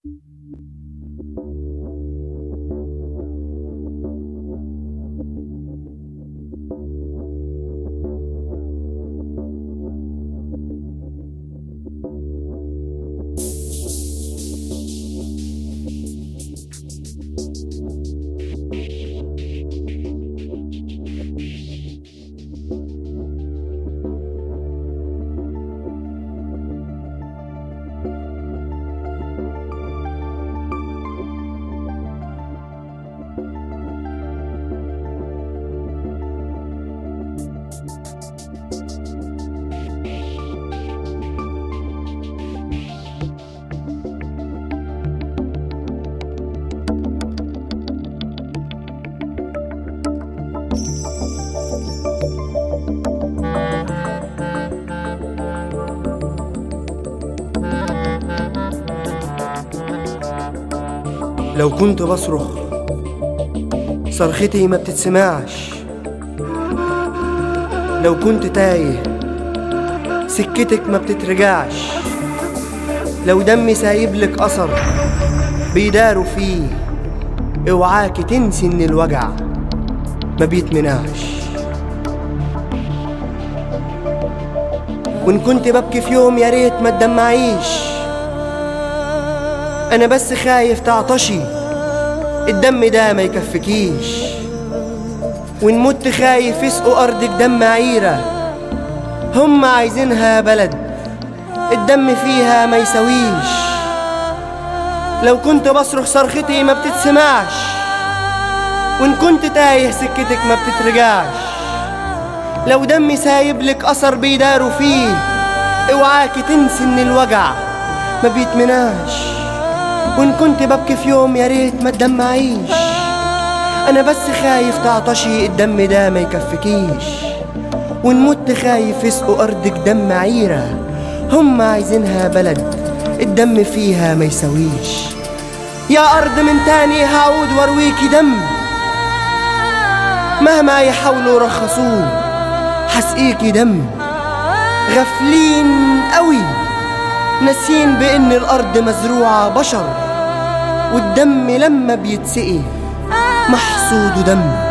لو كنت بصرخ صرختي ما بتتسمعش لو كنت تايه سكتك ما بتترجعش لو دمي سايبلك أثر بيداروا فيه اوعاكي تنسي ان الوجع ما بيتمنعش وان كنت ببكي في يوم يا ريت ما تدمعيش انا بس خايف تعطشي الدم ده ما يكفكيش وان مت خايف يسقوا ارضك دم عيره هم عايزينها بلد الدم فيها ما يسويش لو كنت بصرخ صرختي ما بتتسمعش وان كنت تايه سكتك ما بتترجعش لو دمي سايب لك اثر بيداروا فيه اوعاكي تنسي ان الوجع ما بيتمناش وان كنت ببكي في يوم يا ريت ما تدمعيش انا بس خايف تعطشي الدم ده ما يكفكيش وان مت خايف يسقوا ارضك دم عيره هم عايزينها بلد الدم فيها ما يسويش يا ارض من تاني هعود وارويكي دم مهما يحاولوا يرخصوه حسقيكي دم غافلين قوي ناسين بان الارض مزروعه بشر والدم لما بيتسقي محصوده دم